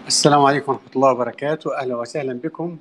السلام عليكم ورحمة الله وبركاته أهلا وسهلا بكم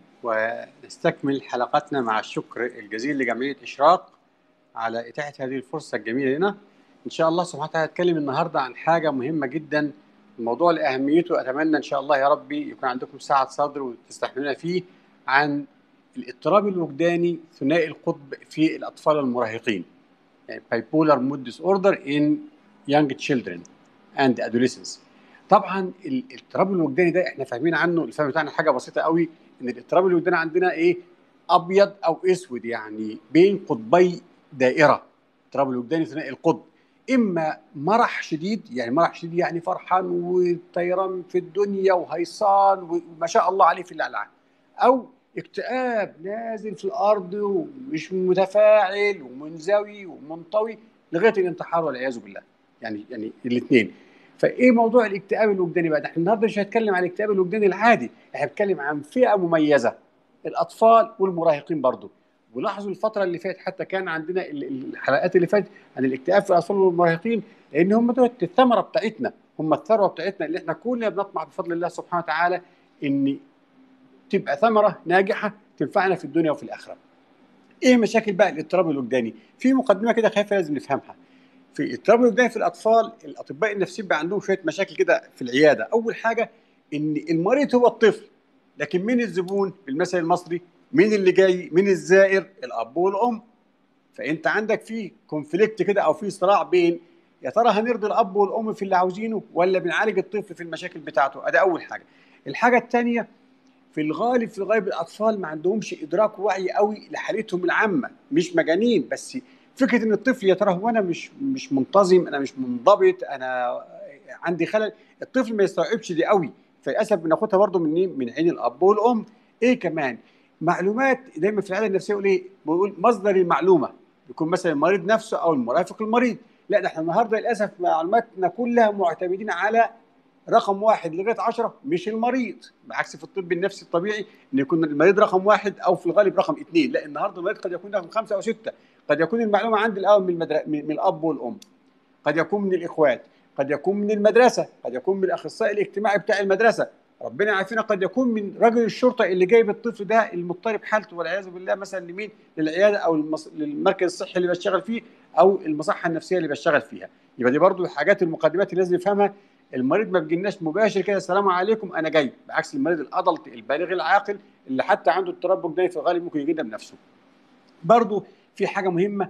ونستكمل حلقتنا مع الشكر الجزيل لجمعية إشراق على إتاحة هذه الفرصة الجميلة لنا إن شاء الله سبحانه وتعالى هتكلم النهاردة عن حاجة مهمة جدا الموضوع لأهميته أتمنى إن شاء الله يا ربي يكون عندكم سعة صدر وتستحملونا فيه عن الاضطراب الوجداني ثنائي القطب في الأطفال المراهقين يعني bipolar mood disorder in young children and adolescents طبعا الاضطراب الوجداني ده احنا فاهمين عنه الفهم بتاعنا حاجه بسيطه قوي ان الاضطراب الوجداني عندنا ايه ابيض او اسود يعني بين قطبي دائره الاضطراب الوجداني ثنائي القطب اما مرح شديد يعني مرح شديد يعني فرحان وطيران في الدنيا وهيصان وما شاء الله عليه في الالعاب او اكتئاب نازل في الارض ومش متفاعل ومنزوي ومنطوي لغايه الانتحار والعياذ بالله يعني يعني الاثنين فايه موضوع الاكتئاب الوجداني بقى؟ احنا النهارده مش هنتكلم عن الاكتئاب الوجداني العادي، احنا هنتكلم عن فئه مميزه الاطفال والمراهقين برضو. ولاحظوا الفتره اللي فاتت حتى كان عندنا الحلقات اللي فاتت عن الاكتئاب في الاطفال والمراهقين لان هم دول الثمره بتاعتنا، هم الثروه بتاعتنا اللي احنا كلنا بنطمع بفضل الله سبحانه وتعالى ان تبقى ثمره ناجحه تنفعنا في الدنيا وفي الاخره. ايه مشاكل بقى الاضطراب الوجداني؟ في مقدمه كده خايفه لازم نفهمها. في الاضطراب الوجداني في الاطفال الاطباء النفسيين بقى عندهم شويه مشاكل كده في العياده اول حاجه ان المريض هو الطفل لكن مين الزبون بالمثل المصري مين اللي جاي مين الزائر الاب والام فانت عندك في كونفليكت كده او في صراع بين يا ترى هنرضي الاب والام في اللي عاوزينه ولا بنعالج الطفل في المشاكل بتاعته ده اول حاجه الحاجه الثانيه في الغالب في الغالب الاطفال ما عندهمش ادراك وعي قوي لحالتهم العامه مش مجانين بس فكره ان الطفل يا ترى هو انا مش مش منتظم انا مش منضبط انا عندي خلل الطفل ما يستوعبش دي قوي فللاسف بناخدها برضه من من عين الاب والام ايه كمان معلومات دايما في العياده النفسيه يقول ايه بيقول مصدر المعلومه يكون مثلا المريض نفسه او المرافق المريض لا ده احنا النهارده للاسف معلوماتنا كلها معتمدين على رقم واحد لغايه 10 مش المريض بعكس في الطب النفسي الطبيعي ان يكون المريض رقم واحد او في الغالب رقم اثنين لا النهارده المريض قد يكون رقم خمسه او سته قد يكون المعلومه عند الاول من, المدر... من الاب والام قد يكون من الاخوات قد يكون من المدرسه قد يكون من الاخصائي الاجتماعي بتاع المدرسه ربنا يعافينا قد يكون من رجل الشرطه اللي جايب الطفل ده المضطرب حالته والعياذ بالله مثلا لمين للعياده او المص... للمركز الصحي اللي بشتغل فيه او المصحه النفسيه اللي بشتغل فيها يبقى دي برضو الحاجات المقدمات اللي لازم نفهمها المريض ما بيجيلناش مباشر كده السلام عليكم انا جاي بعكس المريض الادلت البالغ العاقل اللي حتى عنده اضطراب وجداني في الغالب ممكن يجي بنفسه برضو في حاجه مهمه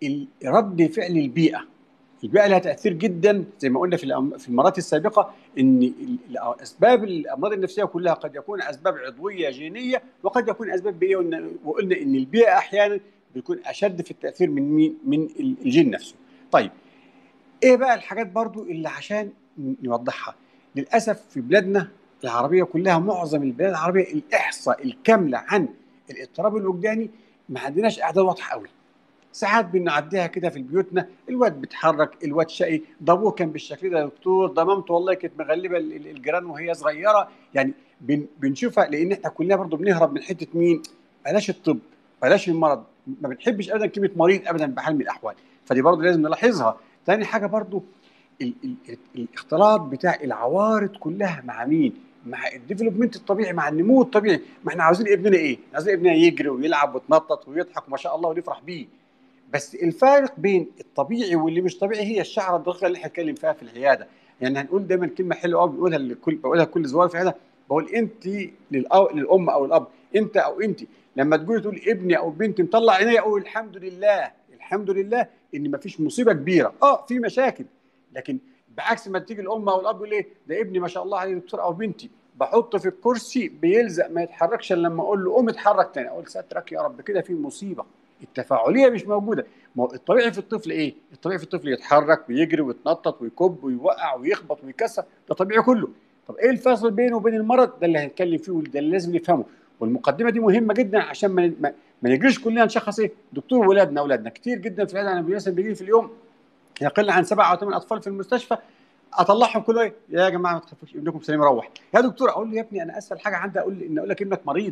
رد فعل البيئه البيئه لها تاثير جدا زي ما قلنا في في المرات السابقه ان اسباب الامراض النفسيه كلها قد يكون اسباب عضويه جينيه وقد يكون اسباب بيئيه وقلنا ان البيئه احيانا بيكون اشد في التاثير من مين من الجين نفسه طيب ايه بقى الحاجات برضو اللي عشان نوضحها للاسف في بلادنا العربيه كلها معظم البلاد العربيه الاحصاء الكامله عن الاضطراب الوجداني ما عندناش اعداد واضحه قوي ساعات بنعديها كده في بيوتنا الواد بيتحرك الواد شقي ده ابوه كان بالشكل ده يا دكتور ده مامته والله كانت مغلبه الجيران وهي صغيره يعني بن بنشوفها لان احنا كلنا برضو بنهرب من حته مين بلاش الطب بلاش المرض ما بنحبش ابدا كلمه مريض ابدا بحال من الاحوال فدي برضو لازم نلاحظها تاني حاجه برضو ال ال الاختلاط بتاع العوارض كلها مع مين مع الديفلوبمنت الطبيعي مع النمو الطبيعي ما احنا عاوزين ابننا ايه عاوزين ابننا يجري ويلعب ويتنطط ويضحك وما شاء الله ونفرح بيه بس الفارق بين الطبيعي واللي مش طبيعي هي الشعره الدقيقه اللي احنا هنتكلم فيها في العياده يعني هنقول دايما كلمه حلوه قوي بنقولها لكل بقولها لكل زوار في العياده بقول انت للأو... للام او الاب انت او انت لما تقولي تقول ابني او بنتي مطلع عينيا اقول الحمد لله الحمد لله ان ما فيش مصيبه كبيره اه في مشاكل لكن بعكس ما تيجي الام او الاب يقول ايه ده ابني ما شاء الله عليه دكتور او بنتي بحطه في الكرسي بيلزق ما يتحركش الا لما اقول له قوم اتحرك تاني اقول سترك يا رب كده في مصيبه التفاعليه مش موجوده ما الطبيعي في الطفل ايه الطبيعي في الطفل يتحرك ويجري ويتنطط ويكب ويوقع ويخبط ويكسر ده طبيعي كله طب ايه الفاصل بينه وبين المرض ده اللي هنتكلم فيه وده اللي لازم نفهمه والمقدمه دي مهمه جدا عشان ما ما, ما نجريش كلنا نشخص ايه دكتور ولادنا اولادنا كتير جدا في العياده انا مثلا بيجي في اليوم يقل عن سبع او ثمان اطفال في المستشفى اطلعهم كله ايه يا جماعه ما تخافوش ابنكم سليم روح يا دكتور اقول له يا ابني انا اسهل حاجه عندي اقول ان اقول لك ابنك مريض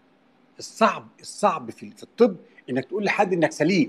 الصعب الصعب في, في الطب انك تقول لحد انك سليم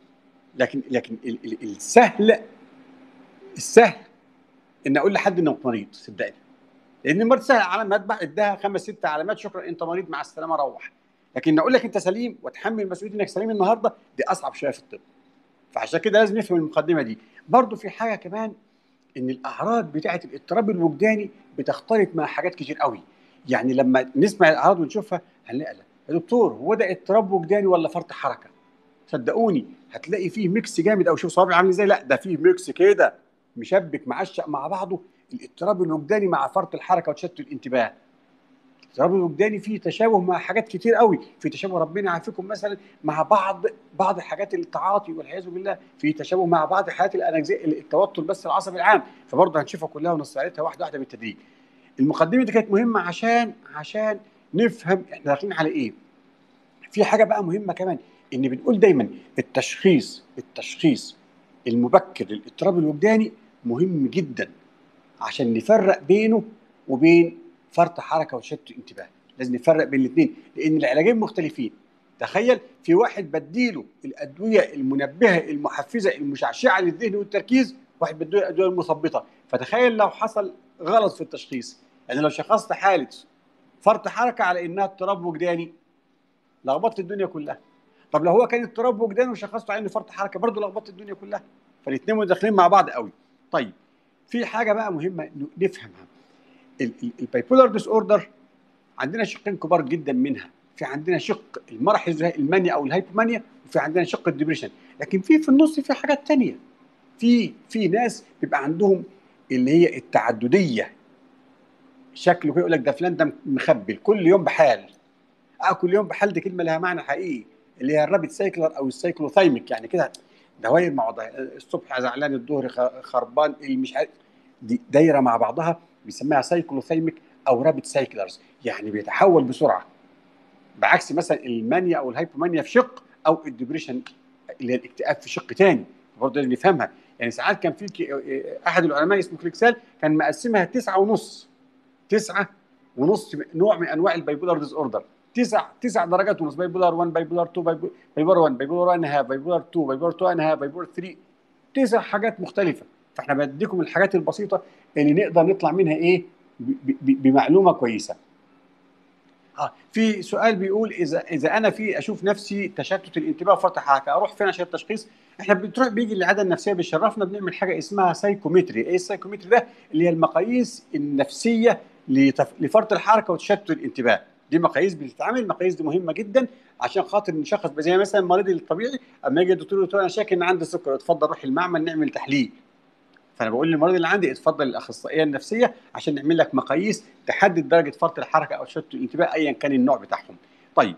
لكن لكن ال ال السهل السهل ان اقول لحد انك مريض صدقني لان المريض سهل علامات بقى اداها خمس ست علامات شكرا انت مريض مع السلامه روح لكن اقول لك انت سليم وتحمل مسؤوليه انك سليم النهارده دي اصعب شويه في الطب فعشان كده لازم نفهم المقدمه دي برضو في حاجه كمان ان الاعراض بتاعه الاضطراب الوجداني بتختلط مع حاجات كتير قوي يعني لما نسمع الاعراض ونشوفها هنلاقي لا يا دكتور هو ده اضطراب وجداني ولا فرط حركه صدقوني هتلاقي فيه ميكس جامد او شوف صوابعي عامل ازاي لا ده فيه ميكس كده مشبك معشق مع بعضه الاضطراب الوجداني مع فرط الحركه وتشتت الانتباه الاضطراب الوجداني فيه تشابه مع حاجات كتير قوي في تشابه ربنا يعافيكم مثلا مع بعض بعض الحاجات التعاطي والعياذ بالله في تشابه مع بعض حالات الانكزي التوتر بس العصبي العام فبرضه هنشوفها كلها ونستعرضها واحده واحده بالتدريج المقدمه دي كانت مهمه عشان عشان نفهم احنا داخلين على ايه في حاجه بقى مهمه كمان ان بنقول دايما التشخيص التشخيص المبكر للاضطراب الوجداني مهم جدا عشان نفرق بينه وبين فرط حركه وتشتت انتباه لازم نفرق بين الاثنين لان العلاجين مختلفين تخيل في واحد بديله الادويه المنبهه المحفزه المشعشعه للذهن والتركيز واحد بديله الادويه المثبطه فتخيل لو حصل غلط في التشخيص يعني لو شخصت حاله فرط حركه على انها اضطراب وجداني لخبطت الدنيا كلها طب لو هو كان اضطراب وجداني وشخصته على انه فرط حركه برضه لخبطت الدنيا كلها فالاثنين متداخلين مع بعض قوي طيب في حاجه بقى مهمه نفهمها البايبولار ديس اوردر عندنا شقين كبار جدا منها في عندنا شق المرح المانيا او الهايبومانيا وفي عندنا شق الدبريشن لكن في في النص في حاجات تانية في في ناس بيبقى عندهم اللي هي التعدديه شكله كده يقول لك ده فلان ده مخبل كل يوم بحال اه كل يوم بحال دي كلمه لها معنى حقيقي اللي هي الرابط سايكلر او السايكلوثايميك يعني كده دواير مع بعضها الصبح زعلان الظهر خربان مش عارف دي دايره مع بعضها بيسميها سايكلوثايميك او رابط سايكلرز يعني بيتحول بسرعه بعكس مثلا المانيا او الهايبومانيا في شق او الدبريشن اللي هي الاكتئاب في شق ثاني برضه لازم نفهمها يعني ساعات كان في احد العلماء اسمه كليكسال كان مقسمها تسعة ونص تسعة ونص نوع من انواع البايبولار ديز اوردر تسع تسع درجات ونص بايبولار 1 بايبولار 2 بايبولار 1 بايبولار 1 هاف بايبولار 2 بايبولار 2 هاف بايبولار 3 تسع حاجات مختلفه فاحنا بديكم الحاجات البسيطه اللي نقدر نطلع منها ايه بمعلومه كويسه اه في سؤال بيقول اذا اذا انا في اشوف نفسي تشتت الانتباه وفرط حركه اروح فين عشان التشخيص احنا بتروح بيجي العاده النفسيه بيشرفنا بنعمل حاجه اسمها سايكومتري ايه السايكومتري ده اللي هي المقاييس النفسيه لفرط الحركه وتشتت الانتباه دي مقاييس بتتعمل المقاييس دي مهمه جدا عشان خاطر نشخص زي مثلا المريض الطبيعي اما يجي الدكتور يقول انا شاكك ان عندي سكر اتفضل روح المعمل نعمل تحليل فانا بقول للمريض اللي عندي اتفضل الاخصائيه النفسيه عشان نعمل لك مقاييس تحدد درجه فرط الحركه او تشتت الانتباه ايا كان النوع بتاعهم. طيب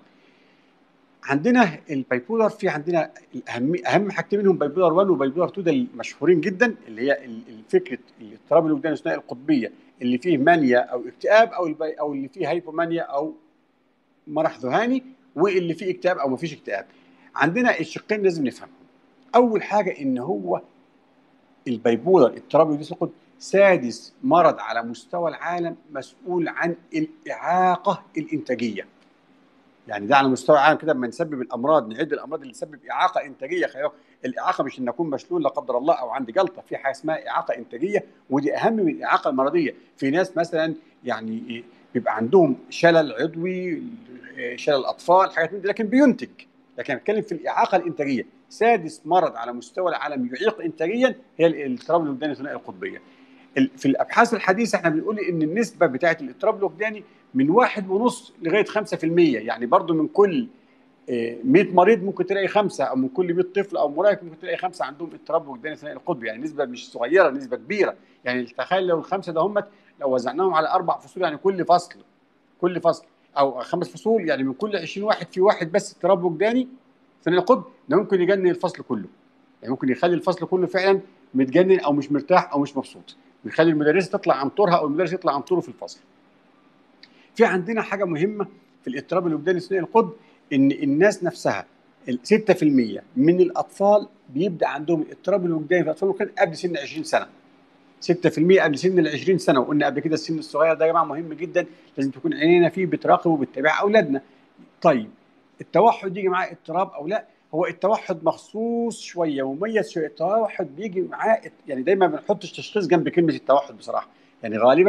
عندنا البايبولار في عندنا اهم اهم حاجتين منهم بايبولار 1 وبايبولار 2 ده المشهورين جدا اللي هي فكره الاضطراب الوجداني الثنائي القطبيه اللي فيه مانيا او اكتئاب او او اللي فيه هايبومانيا او مرح ذهاني واللي فيه اكتئاب او ما فيش اكتئاب. عندنا الشقين لازم نفهمهم. اول حاجه ان هو البيبولر اضطراب الوجداني القطبي سادس مرض على مستوى العالم مسؤول عن الاعاقه الانتاجيه. يعني ده على مستوى العالم كده لما نسبب الامراض نعد الامراض اللي تسبب اعاقه انتاجيه خير الاعاقه مش ان اكون مشلول لا قدر الله او عندي جلطه في حاجه اسمها اعاقه انتاجيه ودي اهم من الاعاقه المرضيه في ناس مثلا يعني بيبقى عندهم شلل عضوي شلل اطفال حاجات من دي لكن بينتج لكن بتكلم في الاعاقه الانتاجيه سادس مرض على مستوى العالم يعيق انتاجيا هي الاضطراب الوجداني الثنائي القطبيه في الابحاث الحديثه احنا بنقول ان النسبه بتاعه الاضطراب الوجداني من واحد ونص لغايه 5% يعني برضو من كل 100 مريض ممكن تلاقي خمسه او من كل 100 طفل او مراهق ممكن تلاقي خمسه عندهم اضطراب وجداني ثنائي القطبي يعني نسبه مش صغيره نسبه كبيره يعني تخيل لو الخمسه ده هم لو وزعناهم على اربع فصول يعني كل فصل كل فصل او خمس فصول يعني من كل 20 واحد في واحد بس اضطراب وجداني ثنائي القطب ده ممكن يجنن الفصل كله يعني ممكن يخلي الفصل كله فعلا متجنن او مش مرتاح او مش مبسوط بيخلي المدرسه تطلع عن طورها او المدرس يطلع عن طوره في الفصل في عندنا حاجه مهمه في الاضطراب الوجداني الثنائي القطب ان الناس نفسها 6% من الاطفال بيبدا عندهم الاضطراب الوجداني في الاطفال كان قبل سن 20 سنه 6% قبل سن ال 20 سنه وقلنا قبل كده السن الصغير ده يا جماعه مهم جدا لازم تكون عينينا فيه بتراقب وبتتابع اولادنا طيب التوحد يجي معاه اضطراب او لا هو التوحد مخصوص شويه مميز شويه التوحد بيجي معاه يعني دايما ما بنحطش تشخيص جنب كلمه التوحد بصراحه يعني غالبا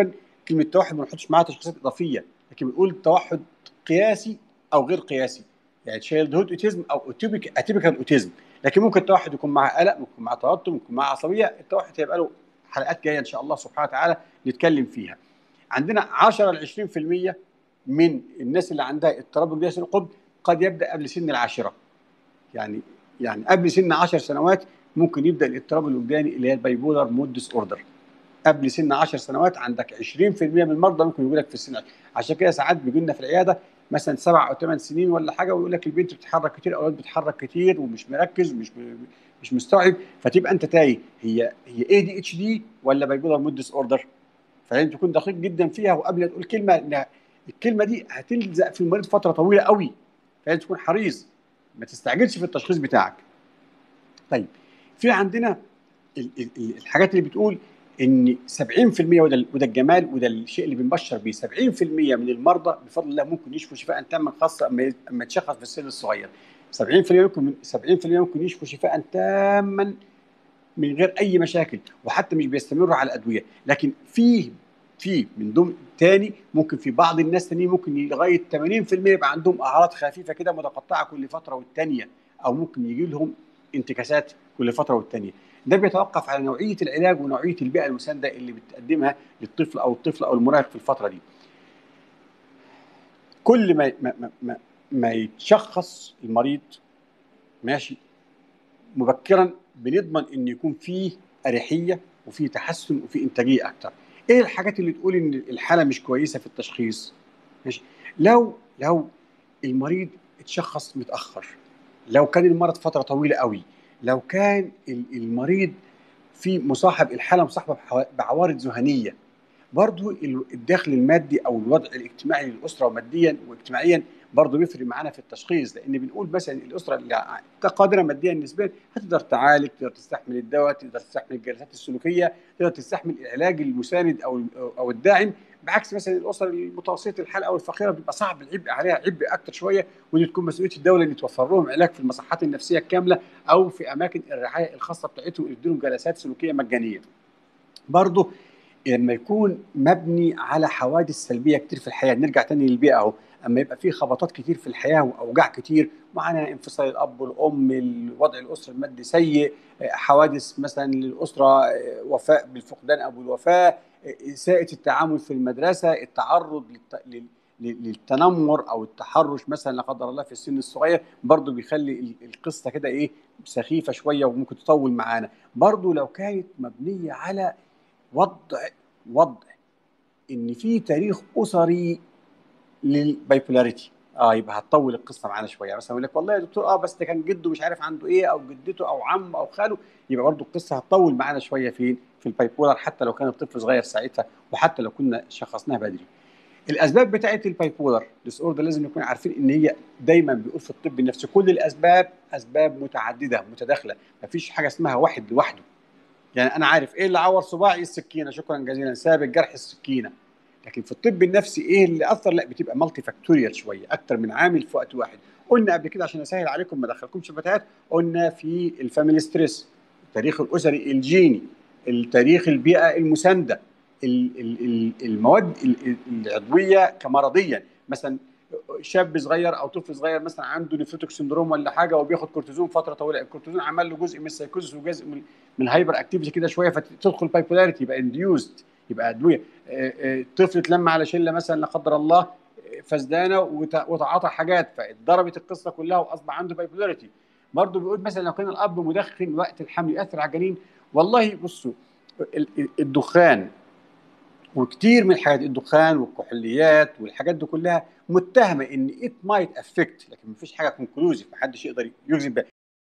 كلمه توحد ما نحطش معاها تشخيصات اضافيه لكن بنقول توحد قياسي او غير قياسي يعني تشايلد هود اوتيزم او اتيبيكال اوتيزم لكن ممكن التوحد يكون معاه قلق ممكن معاه توتر ممكن معاه عصبيه التوحد هيبقى له حلقات جايه ان شاء الله سبحانه وتعالى نتكلم فيها عندنا 10 ل 20% من الناس اللي عندها اضطراب الجنسي القطب قد يبدا قبل سن العاشره يعني يعني قبل سن 10 سنوات ممكن يبدا الاضطراب الوجداني اللي هي البايبولار مود ديس اوردر قبل سن 10 سنوات عندك 20% من المرضى ممكن يقول لك في السن عشان كده ساعات بيجي لنا في العياده مثلا سبع او ثمان سنين ولا حاجه ويقول لك البنت بتتحرك كتير او الولد بيتحرك كتير ومش مركز ومش مش مستوعب فتبقى انت تايه هي هي اي دي اتش دي ولا بايبولار مود ديس اوردر فلازم تكون دقيق جدا فيها وقبل تقول كلمه ان الكلمه دي هتلزق في المريض فتره طويله قوي فلازم تكون حريص ما تستعجلش في التشخيص بتاعك طيب في عندنا الحاجات اللي بتقول ان 70% وده وده الجمال وده الشيء اللي بنبشر بيه 70% من المرضى بفضل الله ممكن يشفوا شفاء تاما خاصه اما اما يتشخص في السن الصغير 70% ممكن 70% ممكن يشفوا شفاء تاما من غير اي مشاكل وحتى مش بيستمروا على الادويه لكن في في من ضمن تاني ممكن في بعض الناس تانيين ممكن لغايه 80% يبقى عندهم اعراض خفيفه كده متقطعه كل فتره والتانيه او ممكن يجي لهم انتكاسات كل فتره والتانيه ده بيتوقف على نوعيه العلاج ونوعيه البيئه المسانده اللي بتقدمها للطفل او الطفل او المراهق في الفتره دي كل ما ما ما, ما يتشخص المريض ماشي مبكرا بنضمن ان يكون فيه اريحيه وفي تحسن وفي انتاجيه اكتر ايه الحاجات اللي تقول ان الحاله مش كويسه في التشخيص ماشي لو لو المريض اتشخص متاخر لو كان المرض فتره طويله قوي لو كان المريض في مصاحب الحاله مصاحبه بعوارض ذهنيه برضه الدخل المادي او الوضع الاجتماعي للاسره وماديا واجتماعيا برضه بيفرق معانا في التشخيص لان بنقول مثلا الاسره اللي قادره ماديا نسبيا هتقدر تعالج تقدر تستحمل الدواء تقدر تستحمل الجلسات السلوكيه تقدر تستحمل العلاج المساند او او الداعم بعكس مثلا الاسر المتوسطه الحاله او الفقيره بيبقى صعب العبء عليها عبء اكتر شويه ودي تكون مسؤوليه الدوله ان توفر لهم علاج في المصحات النفسيه الكامله او في اماكن الرعايه الخاصه بتاعتهم يديلهم جلسات سلوكيه مجانيه. برضه لما يكون مبني على حوادث سلبيه كتير في الحياه نرجع تاني للبيئه اهو اما يبقى في خبطات كتير في الحياه واوجاع كتير معانا انفصال الاب والام الوضع الاسره المادي سيء حوادث مثلا للاسره وفاء بالفقدان او بالوفاه اساءه التعامل في المدرسه التعرض للتنمر او التحرش مثلا لا قدر الله في السن الصغير برضه بيخلي القصه كده ايه سخيفه شويه وممكن تطول معانا برضه لو كانت مبنيه على وضع وضع ان في تاريخ اسري للبايبولاريتي اه يبقى هتطول القصه معانا شويه مثلا يقول لك والله يا دكتور اه بس ده كان جده مش عارف عنده ايه او جدته او عمه او خاله يبقى برضه القصه هتطول معانا شويه فين في البايبولار حتى لو كان الطفل صغير ساعتها وحتى لو كنا شخصناها بدري الاسباب بتاعه البايبولار ديس اوردر لازم نكون عارفين ان هي دايما بيقول في الطب النفسي كل الاسباب اسباب متعدده متداخله مفيش حاجه اسمها واحد لوحده يعني انا عارف ايه اللي عور صباعي السكينه شكرا جزيلا سبب الجرح السكينه لكن في الطب النفسي ايه اللي اثر لا بتبقى مالتي فاكتوريال شويه اكتر من عامل في وقت واحد قلنا قبل كده عشان اسهل عليكم ما ادخلكمش فتات قلنا في الفاميلي ستريس التاريخ الاسري الجيني التاريخ البيئه المسانده المواد العضويه كمرضيا مثلا شاب صغير او طفل صغير مثلا عنده نفروتك سندروم ولا حاجه وبياخد كورتيزون فتره طويله الكورتيزون عمل له جزء من السايكوزس وجزء من, من الهايبر اكتيفيتي كده شويه فتدخل بايبولاريتي يبقى انديوزد يبقى ادويه طفل اتلم على شله مثلا لا قدر الله فزدانه وتعاطى حاجات فاتضربت القصه كلها واصبح عنده بايبولاريتي برضه بيقول مثلا لو كان الاب مدخن وقت الحمل ياثر على الجنين والله بصوا الدخان وكتير من الحاجات الدخان والكحوليات والحاجات دي كلها متهمه ان ات مايت افكت لكن مفيش حاجه كونكلوزيف محدش يقدر يجزم بها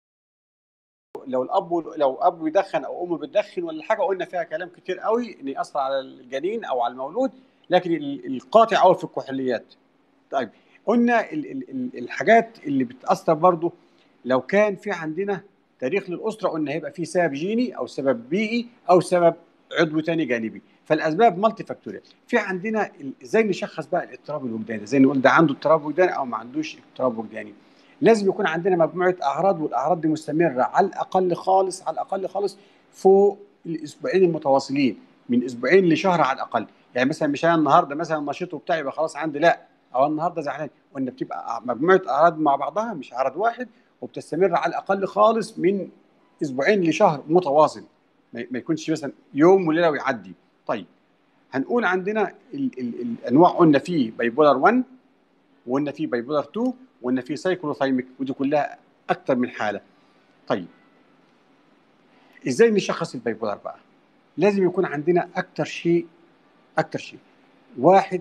لو الاب لو اب بيدخن او ام بتدخن ولا حاجه قلنا فيها كلام كتير قوي ان ياثر على الجنين او على المولود لكن القاطع قوي في الكحوليات طيب قلنا الحاجات اللي بتاثر برضو لو كان في عندنا تاريخ للاسره قلنا هيبقى في سبب جيني او سبب بيئي او سبب عضو تاني جانبي فالاسباب مالتي فاكتوريال في عندنا ازاي نشخص بقى الاضطراب الوجداني ازاي نقول ده عنده اضطراب وجداني او ما عندوش اضطراب وجداني لازم يكون عندنا مجموعه اعراض والاعراض دي مستمره على الاقل خالص على الاقل خالص فوق الاسبوعين المتواصلين من اسبوعين لشهر على الاقل يعني مثلا مش انا النهارده مثلا نشيط وبتاع يبقى خلاص عندي لا او النهارده زعلان وان بتبقى مجموعه اعراض مع بعضها مش عرض واحد وبتستمر على الاقل خالص من اسبوعين لشهر متواصل ما يكونش مثلا يوم وليله ويعدي طيب هنقول عندنا ال ال الانواع قلنا فيه بايبولار 1 وقلنا فيه بايبولار 2 وقلنا فيه سايكلوثايميك ودي كلها اكتر من حاله طيب ازاي نشخص البايبولار بقى لازم يكون عندنا اكتر شيء اكتر شيء واحد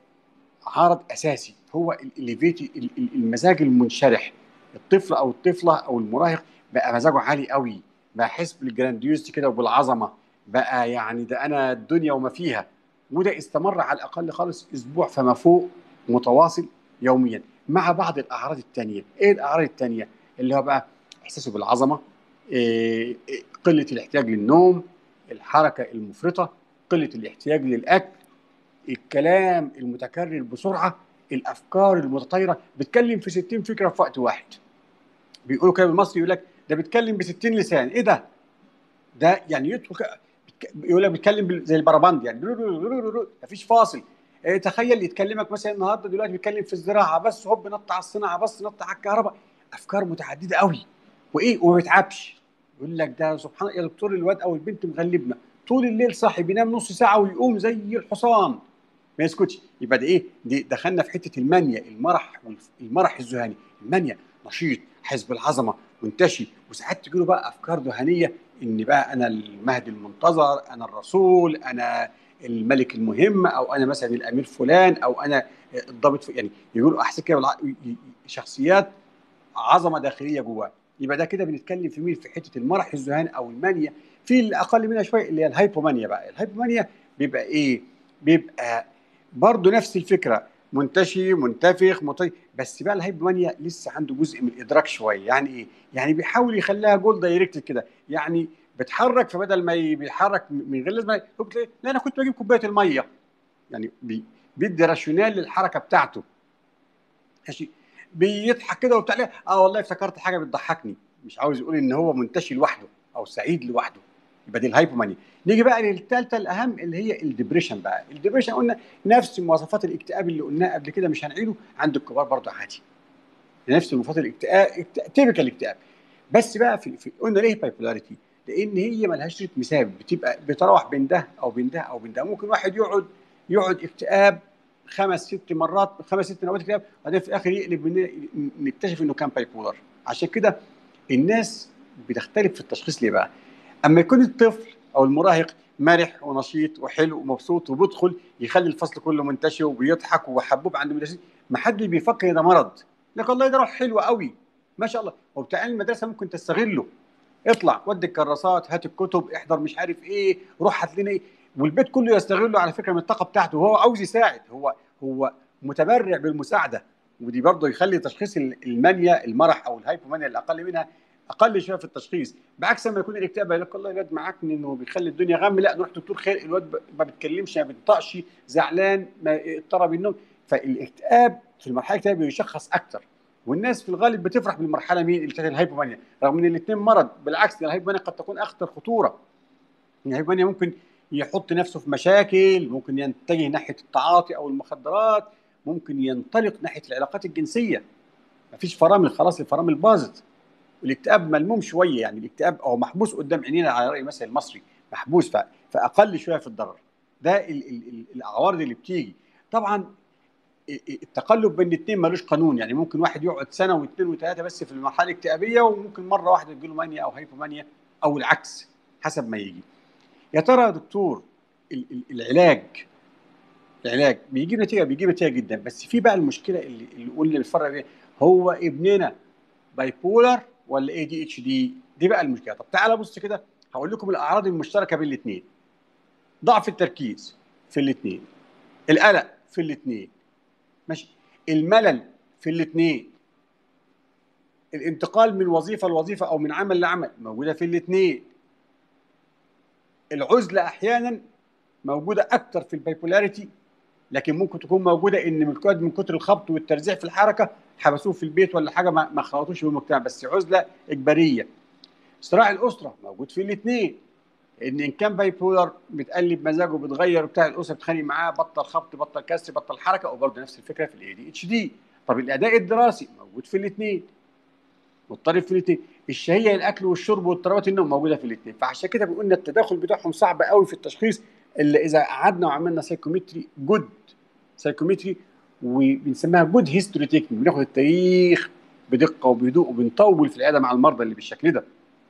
عرض اساسي هو الاليفيتي المزاج المنشرح الطفل او الطفله او المراهق بقى مزاجه عالي قوي بقى حس بالجرانديوستي كده وبالعظمه بقى يعني ده انا الدنيا وما فيها وده استمر على الاقل خالص اسبوع فما فوق متواصل يوميا مع بعض الاعراض الثانيه ايه الاعراض الثانيه اللي هو بقى احساسه بالعظمه إيه قله الاحتياج للنوم الحركه المفرطه قله الاحتياج للاكل الكلام المتكرر بسرعه الافكار المتطايره بيتكلم في 60 فكره في وقت واحد بيقولوا كده بالمصري يقول لك ده بيتكلم ب 60 لسان ايه ده ده يعني يدخل يقول لك بيتكلم زي البربند يعني مفيش فاصل إيه تخيل يتكلمك مثلا النهارده دلوقتي بيتكلم في الزراعه بس هوب نط على الصناعه بس نط على الكهرباء افكار متعدده قوي وايه وما بيتعبش يقول لك ده سبحان الله يا دكتور الواد او البنت مغلبنا طول الليل صاحي بينام نص ساعه ويقوم زي الحصان ما يسكتش يبقى ده ايه دي دخلنا في حته المانيا المرح المرح الذهاني المانيا نشيط حزب العظمه منتشي وساعات تجي له بقى افكار ذهنيه ان بقى انا المهدي المنتظر انا الرسول انا الملك المهم او انا مثلا الامير فلان او انا الضابط يعني يقولوا احسن كده شخصيات عظمه داخليه جواه يبقى ده كده بنتكلم في مين في حته المرح الذهاني او المانيا في اللي اقل منها شويه اللي هي الهايبومانيا بقى الهايبومانيا بيبقى ايه بيبقى برضه نفس الفكره منتشي منتفخ مطي بس بقى الهايبومانيا لسه عنده جزء من الادراك شويه يعني ايه يعني بيحاول يخليها جول دايركت كده يعني بتحرك فبدل ما بيحرك من غير لازم لا انا كنت بجيب كوبايه الميه يعني بي بيدي راشونال للحركه بتاعته ماشي بيضحك كده وبتاع اه والله افتكرت حاجه بتضحكني مش عاوز يقول ان هو منتشي لوحده او سعيد لوحده يبقى دي الهايبومانيا نيجي بقى للثالثه الاهم اللي هي الدبريشن بقى الدبريشن قلنا نفس مواصفات الاكتئاب اللي قلناها قبل كده مش هنعيده عند الكبار برضه عادي نفس مواصفات الاكتئاب تيبيكال اكتئاب بس بقى في, في قلنا ليه بايبولاريتي لان هي ملهاش رتم ثابت بتبقى بتروح بين ده او بين ده او بين ده ممكن واحد يقعد يقعد اكتئاب خمس ست مرات خمس ست نوبات اكتئاب وبعدين في الاخر يقلب نكتشف انه كان بايبولار عشان كده الناس بتختلف في التشخيص ليه بقى؟ اما يكون الطفل او المراهق مرح ونشيط وحلو ومبسوط وبيدخل يخلي الفصل كله منتشر وبيضحك وحبوب عند المدرسين ما حد بيفكر ده مرض لك والله ده روح حلوه قوي ما شاء الله وبتاع المدرسه ممكن تستغله اطلع ودي الكراسات هات الكتب احضر مش عارف ايه روح هات لنا ايه والبيت كله يستغله على فكره من الطاقه بتاعته وهو عاوز يساعد هو هو متبرع بالمساعده ودي برضه يخلي تشخيص المانيا المرح او الهايبومانيا الاقل منها اقل شويه في التشخيص بعكس لما يكون الاكتئاب يقول لك والله الواد معاك انه بيخلي الدنيا غم لا نروح دكتور خير الواد ما بيتكلمش ما بينطقش زعلان ما اضطرب النوم فالاكتئاب في المرحله الاكتئاب بيشخص اكتر والناس في الغالب بتفرح بالمرحله مين اللي كانت الهايبومانيا رغم ان الاثنين مرض بالعكس الهايبومانيا قد تكون اخطر خطوره الهايبومانيا ممكن يحط نفسه في مشاكل ممكن يتجه ناحيه التعاطي او المخدرات ممكن ينطلق ناحيه العلاقات الجنسيه مفيش فرامل خلاص الفرامل باظت الاكتئاب ملموم شويه يعني الاكتئاب هو محبوس قدام عينينا على راي مثل المصري محبوس فاقل شويه في الضرر ده ال ال ال الاعوار اللي بتيجي طبعا التقلب بين الاثنين ملوش قانون يعني ممكن واحد يقعد سنه واثنين وثلاثه بس في المرحله الاكتئابيه وممكن مره واحده تجي له مانيا او هايبومانيا او العكس حسب ما يجي يا ترى يا دكتور العلاج العلاج بيجيب نتيجه بيجيب نتيجه جدا بس في بقى المشكله اللي اللي قلنا بنفرق بيها هو ابننا باي بولر ولا اي دي اتش دي دي بقى المشكله طب تعالى بص كده هقول لكم الاعراض المشتركه بين الاثنين ضعف التركيز في الاثنين القلق في الاثنين ماشي الملل في الاثنين الانتقال من وظيفه لوظيفه او من عمل لعمل موجوده في الاثنين العزله احيانا موجوده اكتر في البايبولاريتي لكن ممكن تكون موجوده ان من من كتر الخبط والترزيع في الحركه حبسوه في البيت ولا حاجه ما خلطوش بالمجتمع بس عزله اجباريه صراع الاسره موجود في الاثنين ان ان كان باي بولر بتقلب مزاجه بتغير بتاع الاسره بتخانق معاه بطل خبط بطل كسر بطل حركه وبرضه نفس الفكره في الاي دي اتش دي طب الاداء الدراسي موجود في الاثنين مضطرب في الاثنين الشهيه الاكل والشرب واضطرابات النوم موجوده في الاثنين فعشان كده بيقول ان التداخل بتاعهم صعب قوي في التشخيص الا اذا قعدنا وعملنا سايكومتري جود سايكومتري وبنسميها جود هيستوري تكنيك بناخد التاريخ بدقه وبهدوء وبنطول في العياده مع المرضى اللي بالشكل ده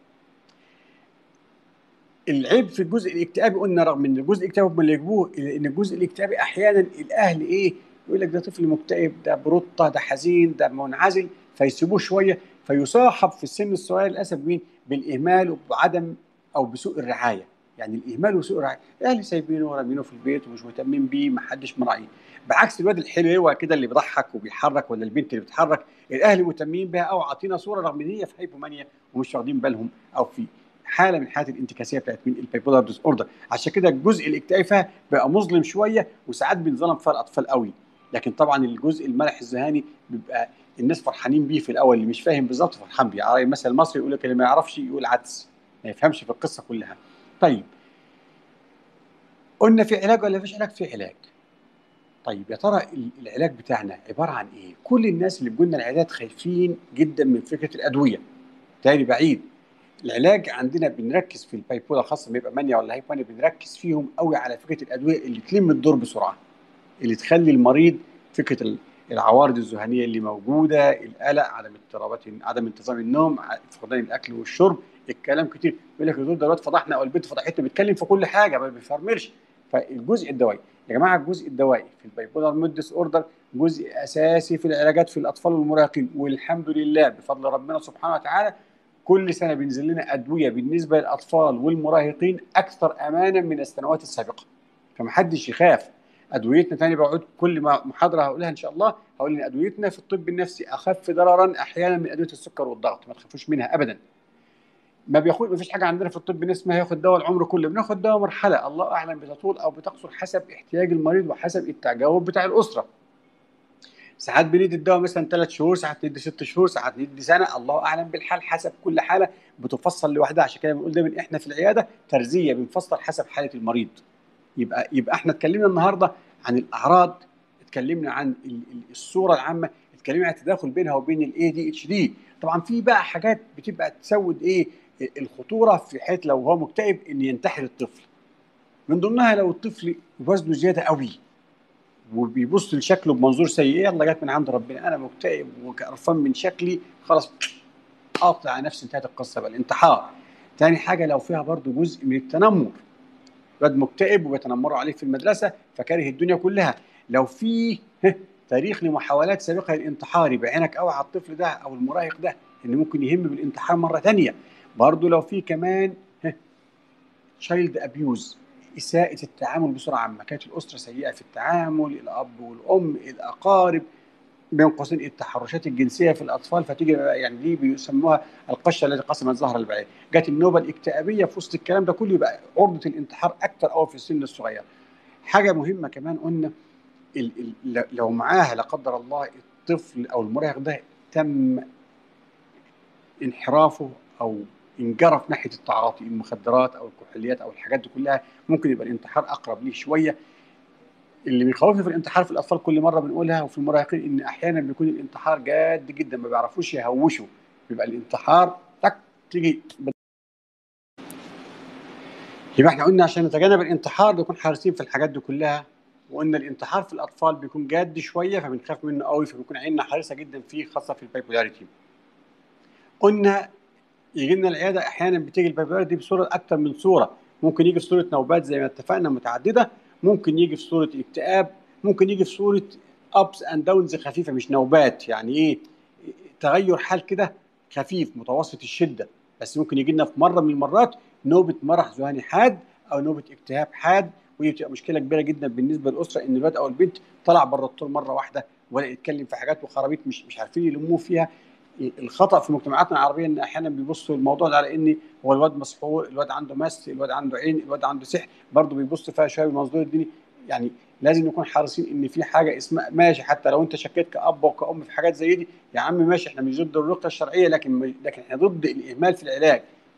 العيب في الجزء الاكتئابي قلنا رغم ان الجزء الاكتئابي هم اللي يجيبوه ان الجزء الاكتئابي احيانا الاهل ايه يقول لك ده طفل مكتئب ده بروطه ده حزين ده منعزل فيسيبوه شويه فيصاحب في السن الصغير للاسف مين بالاهمال وبعدم او بسوء الرعايه يعني الاهمال وسوء الرعايه الاهل سايبينه ورامينه في البيت ومش مهتمين بيه ما حدش مراعيه بعكس الواد الحلو كده اللي بيضحك وبيحرك ولا البنت اللي بتحرك الاهل مهتمين بها او عاطينا صوره رغم ان هي في هايبومانيا ومش واخدين بالهم او في حاله من حالات الانتكاسيه بتاعت مين البايبولار ديس اوردر عشان كده الجزء الاكتئابي فيها بقى مظلم شويه وساعات بينظلم فيها الاطفال قوي لكن طبعا الجزء المرح الذهاني بيبقى الناس فرحانين بيه في الاول اللي مش فاهم بالظبط فرحان بيه على المثل المصري يقول لك اللي ما يعرفش يقول عدس ما يفهمش في القصه كلها طيب قلنا في علاج ولا فيش علاج في علاج طيب يا ترى العلاج بتاعنا عباره عن ايه كل الناس اللي بيقولنا العيادات خايفين جدا من فكره الادويه تاني بعيد العلاج عندنا بنركز في البايبولا خاصه ما يبقى مانيا ولا هايبومانيا بنركز فيهم قوي على فكره الادويه اللي تلم الدور بسرعه اللي تخلي المريض فكره العوارض الذهنيه اللي موجوده القلق عدم اضطرابات عدم انتظام النوم فقدان الاكل والشرب الكلام كتير يقول لك الدكتور دلوقتي فضحنا او البنت فضحتنا بيتكلم في كل حاجه ما بيفرملش فالجزء الدوائي يا جماعه الجزء الدوائي في البايبولار مود ديس اوردر جزء اساسي في العلاجات في الاطفال والمراهقين والحمد لله بفضل ربنا سبحانه وتعالى كل سنه بينزل لنا ادويه بالنسبه للاطفال والمراهقين اكثر امانا من السنوات السابقه فمحدش يخاف ادويتنا تاني بقعد كل ما محاضره هقولها ان شاء الله هقول ان ادويتنا في الطب النفسي اخف ضررا احيانا من ادويه السكر والضغط ما تخافوش منها ابدا ما بياخد ما فيش حاجه عندنا في الطب النفسي اسمها ياخد دواء العمر كله بناخد دواء مرحله الله اعلم بتطول او بتقصر حسب احتياج المريض وحسب التجاوب بتاع الاسره ساعات بندي الدواء مثلا ثلاث شهور ساعات ندي ست شهور ساعات ندي سنه الله اعلم بالحال حسب كل حاله بتفصل لوحدها عشان كده بنقول دايما احنا في العياده ترزيه بنفصل حسب حاله المريض يبقى يبقى احنا اتكلمنا النهارده عن الاعراض اتكلمنا عن الصوره العامه اتكلمنا عن التداخل بينها وبين الاي دي اتش دي طبعا في بقى حاجات بتبقى تسود ايه الخطوره في حيث لو هو مكتئب ان ينتحر الطفل من ضمنها لو الطفل وزنه زياده قوي وبيبص لشكله بمنظور سيء يلا جت من عند ربنا انا مكتئب وقرفان من شكلي خلاص اقطع على نفسي انتهت القصه بقى الانتحار تاني حاجه لو فيها برضو جزء من التنمر الواد مكتئب وبيتنمروا عليه في المدرسه فكاره الدنيا كلها لو في تاريخ لمحاولات سابقه للانتحار يبقى عينك قوي على الطفل ده او المراهق ده ان ممكن يهم بالانتحار مره ثانيه برضه لو في كمان تشايلد ابيوز اساءة التعامل بصورة عامة كانت الأسرة سيئة في التعامل الأب والأم الأقارب بين قوسين التحرشات الجنسية في الأطفال فتيجي يعني دي بيسموها القشة التي قسمت ظهر البعير جت النوبة الاكتئابية في وسط الكلام ده كله يبقى عرضة الانتحار أكتر أو في السن الصغير حاجة مهمة كمان قلنا ال ال لو معاها لا قدر الله الطفل أو المراهق ده تم انحرافه أو انجرف ناحيه التعاطي المخدرات او الكحوليات او الحاجات دي كلها ممكن يبقى الانتحار اقرب ليه شويه اللي بيخوفني في الانتحار في الاطفال كل مره بنقولها وفي المراهقين ان احيانا بيكون الانتحار جاد جدا ما بيعرفوش يهوشوا بيبقى الانتحار تك تيجي يبقى احنا قلنا عشان نتجنب الانتحار نكون حريصين في الحاجات دي كلها وقلنا الانتحار في الاطفال بيكون جاد شويه فبنخاف منه قوي فبيكون عيننا حريصه جدا فيه خاصه في البايبولاريتي قلنا يجي لنا العياده احيانا بتيجي البايبولار دي بصوره اكتر من صوره ممكن يجي في صوره نوبات زي ما اتفقنا متعدده ممكن يجي في صوره اكتئاب ممكن يجي في صوره ابس اند داونز خفيفه مش نوبات يعني ايه تغير حال كده خفيف متوسط الشده بس ممكن يجي لنا في مره من المرات نوبه مرح ذهاني حاد او نوبه اكتئاب حاد ودي بتبقى مشكله كبيره جدا بالنسبه للاسره ان الواد او البنت طلع بره الطور مره واحده ولا يتكلم في حاجات وخرابيط مش مش عارفين يلموه فيها الخطا في مجتمعاتنا العربيه ان احيانا بيبصوا الموضوع ده على ان هو الواد مسحور الواد عنده مس الواد عنده عين الواد عنده سحر برضه بيبص فيها شويه بالمنظور الديني يعني لازم نكون حريصين ان في حاجه اسمها ماشي حتى لو انت شكيت كاب وكأم في حاجات زي دي يا عم ماشي احنا مش ضد الرقيه الشرعيه لكن لكن احنا ضد الاهمال في العلاج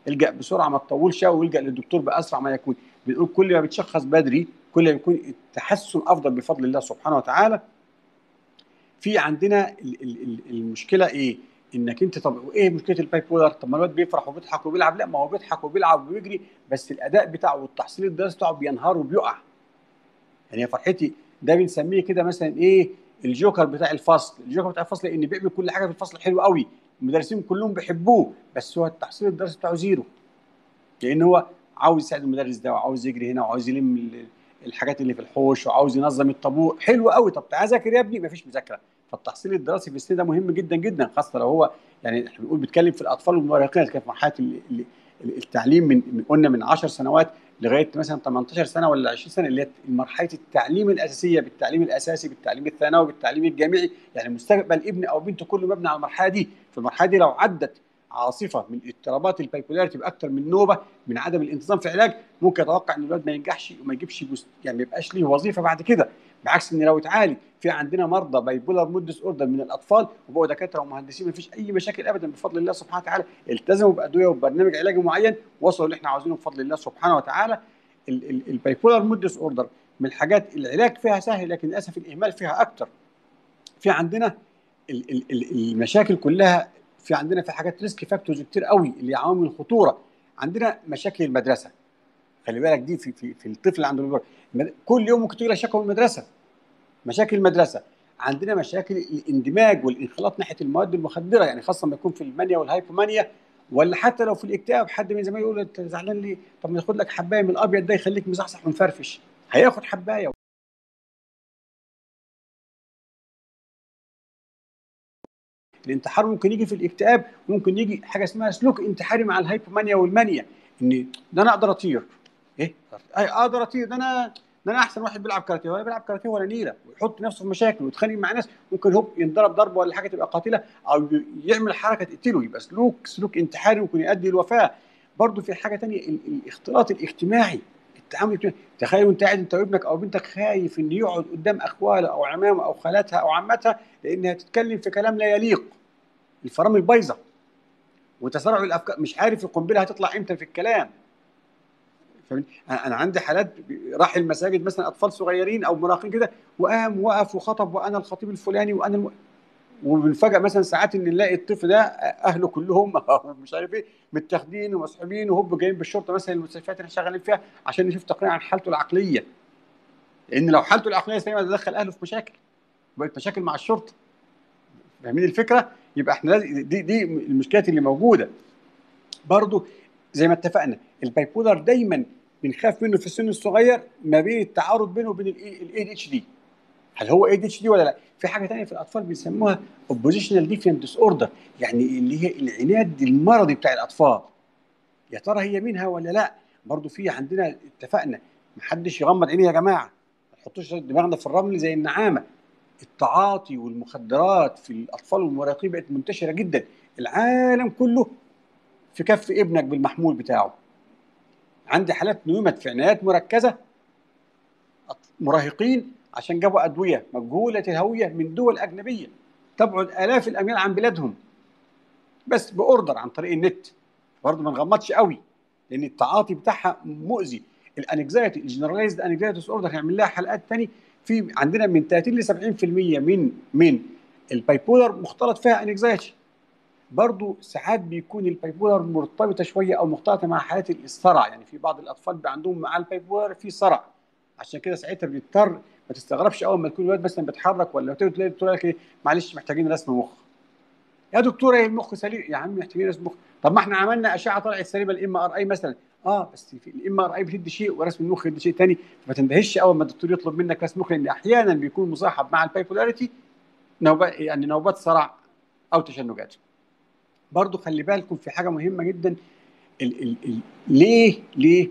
الجا بسرعه ما تطولش ويلجا للدكتور باسرع ما يكون بنقول كل ما بتشخص بدري كل ما يكون التحسن افضل بفضل الله سبحانه وتعالى في عندنا المشكله ايه انك انت طب ايه مشكله الباي بولر طب ما الواد بيفرح وبيضحك وبيلعب لا ما هو بيضحك وبيلعب وبيجري بس الاداء بتاعه والتحصيل الدراسي بتاعه بينهار وبيقع يعني يا فرحتي ده بنسميه كده مثلا ايه الجوكر بتاع الفصل الجوكر بتاع الفصل لان بيعمل كل حاجه في الفصل حلو قوي المدرسين كلهم بيحبوه بس هو التحصيل الدراسي بتاعه زيرو لان هو عاوز يساعد المدرس ده وعاوز يجري هنا وعاوز يلم الحاجات اللي في الحوش وعاوز ينظم الطابور حلو قوي طب تعالى ذاكر يا ابني مفيش مذاكره فالتحصيل الدراسي في السن ده مهم جدا جدا خاصه لو هو يعني احنا بنقول بيتكلم في الاطفال والمراهقين كانت في مرحله التعليم من قلنا من 10 سنوات لغايه مثلا 18 سنه ولا 20 سنه اللي هي مرحله التعليم الاساسيه بالتعليم الاساسي بالتعليم الثانوي بالتعليم الجامعي يعني مستقبل ابن او بنته كله مبني على المرحله دي في المرحله دي لو عدت عاصفه من اضطرابات البايبولاريتي باكثر من نوبه من عدم الانتظام في العلاج ممكن اتوقع ان الولد ما ينجحش وما يجيبش يعني ما يبقاش ليه وظيفه بعد كده بعكس ان لو اتعالج في عندنا مرضى بايبولار مود ديس اوردر من الاطفال وبقوا دكاتره ومهندسين ما فيش اي مشاكل ابدا بفضل الله سبحانه وتعالى التزموا بادويه وبرنامج علاجي معين وصلوا اللي احنا عاوزينه بفضل الله سبحانه وتعالى البايبولار مود ديس اوردر من الحاجات العلاج فيها سهل لكن للاسف الاهمال فيها اكتر في عندنا المشاكل كلها في عندنا في حاجات ريسك فاكتورز كتير قوي اللي عوامل الخطوره عندنا مشاكل المدرسه خلي بالك دي في في, في الطفل اللي عنده كل يوم ممكن تجي شكوى من المدرسه مشاكل المدرسه عندنا مشاكل الاندماج والانخلاط ناحيه المواد المخدره يعني خاصه لما يكون في المانيا والهايبومانيا ولا حتى لو في الاكتئاب حد من زمايله يقول انت زعلان ليه؟ طب ما ياخد لك حبايه من الابيض ده يخليك مصحصح ومفرفش هياخد حبايه الانتحار ممكن يجي في الاكتئاب ممكن يجي حاجه اسمها سلوك انتحاري مع الهايبومانيا والمانيا ان ده انا اقدر اطير ايه اقدر اطير ده انا ده انا احسن واحد بيلعب كاراتيه ولا بيلعب كاراتيه ولا نيله ويحط نفسه في مشاكل ويتخانق مع ناس ممكن هوب ينضرب ضربه ولا حاجه تبقى قاتله او يعمل حركه تقتله يبقى سلوك سلوك انتحاري ممكن يؤدي للوفاه برضه في حاجه ثانيه الاختلاط الاجتماعي التعامل الاجتماعي تخيل وانت قاعد انت وابنك او بنتك خايف ان يقعد قدام اخواله او عمامه او خالاتها او عمتها لانها تتكلم في كلام لا يليق الفرامل بايظه وتسارع الافكار مش عارف القنبله هتطلع امتى في الكلام انا عندي حالات راح المساجد مثلا اطفال صغيرين او مراهقين كده وقام وقف وخطب وانا الخطيب الفلاني وانا الم... وبنفاجئ مثلا ساعات ان نلاقي الطفل ده اهله كلهم مش عارف ايه متاخدين ومسحوبين وهوب جايين بالشرطه مثلا المستشفيات اللي شغالين فيها عشان نشوف تقرير عن حالته العقليه لان لو حالته العقليه سليمه تدخل اهله في مشاكل بقت مشاكل مع الشرطه فاهمين الفكره؟ يبقى احنا لازم دي دي المشكلات اللي موجوده برضو زي ما اتفقنا البايبولر دايما بنخاف منه في السن الصغير ما بين التعارض بينه وبين الاي دي اتش دي هل هو اي دي اتش دي ولا لا في حاجه ثانيه في الاطفال بيسموها اوبوزيشنال ديفينت ديس اوردر يعني اللي هي العناد المرضي بتاع الاطفال يا ترى هي منها ولا لا برضو في عندنا اتفقنا ما حدش يغمض عينيه يا جماعه ما تحطوش دماغنا في الرمل زي النعامه التعاطي والمخدرات في الاطفال والمراهقين بقت منتشره جدا العالم كله في كف ابنك بالمحمول بتاعه عندي حالات نومت في عنايات مركزه مراهقين عشان جابوا ادويه مجهوله الهويه من دول اجنبيه تبعد الاف الاميال عن بلادهم بس باوردر عن طريق النت برضه ما نغمضش قوي لان التعاطي بتاعها مؤذي الانكزايتي الجنرالايزد انكزايتي ديس اوردر هنعمل لها حلقات ثاني في عندنا من 30 ل 70% من من البايبولر مختلط فيها انكزايتي برضو ساعات بيكون البايبولر مرتبطه شويه او مختلطه مع حالات الصرع يعني في بعض الاطفال بيبقى عندهم مع البايبولر في صرع عشان كده ساعتها بنضطر ما تستغربش اول ما يكون الواد مثلا بيتحرك ولا تلاقي الدكتور لك ايه معلش محتاجين رسم مخ يا دكتور ايه المخ سليم يا عم محتاجين رسم مخ طب ما احنا عملنا اشعه طلعت سليمه الام ار اي مثلا اه بس في الام ار اي بتدي شيء ورسم المخ يدي شيء ثاني فما تندهش اول ما الدكتور يطلب منك رسم مخ لان احيانا بيكون مصاحب مع البايبولاريتي نوبات يعني نوبات صرع او تشنجات برضو خلي بالكم في حاجه مهمه جدا ال ال ال ليه ليه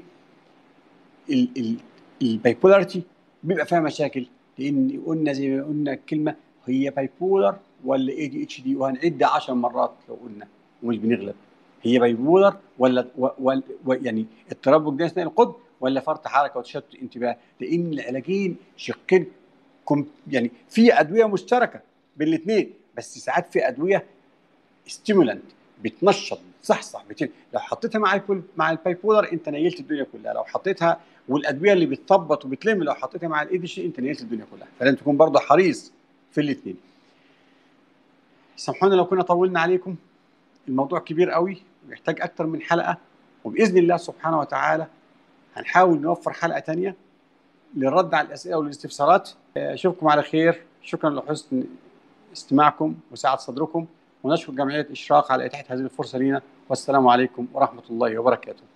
البايبولاريتي بيبقى فيها مشاكل لان قلنا زي ما قلنا الكلمه هي بايبولر ولا اي دي اتش دي وهنعد 10 مرات لو قلنا ومش بنغلب هي بايبولر ولا و و و يعني اضطراب وجدان اثناء القطب ولا فرط حركه وتشتت انتباه لان العلاجين شقين يعني في ادويه مشتركه بين الاثنين بس ساعات في ادويه ستيمولانت بتنشط بتصحصح بتل... لو حطيتها مع البول... مع الباي بولر انت نيلت الدنيا كلها لو حطيتها والادويه اللي بتثبط وبتلم لو حطيتها مع الاي دي شي انت نيلت الدنيا كلها فلازم تكون برضه حريص في الاثنين سامحونا لو كنا طولنا عليكم الموضوع كبير قوي ويحتاج اكتر من حلقه وباذن الله سبحانه وتعالى هنحاول نوفر حلقه ثانيه للرد على الاسئله والاستفسارات اشوفكم على خير شكرا لحسن استماعكم وسعه صدركم ونشكر جمعيه اشراق على اتاحه هذه الفرصه لنا والسلام عليكم ورحمه الله وبركاته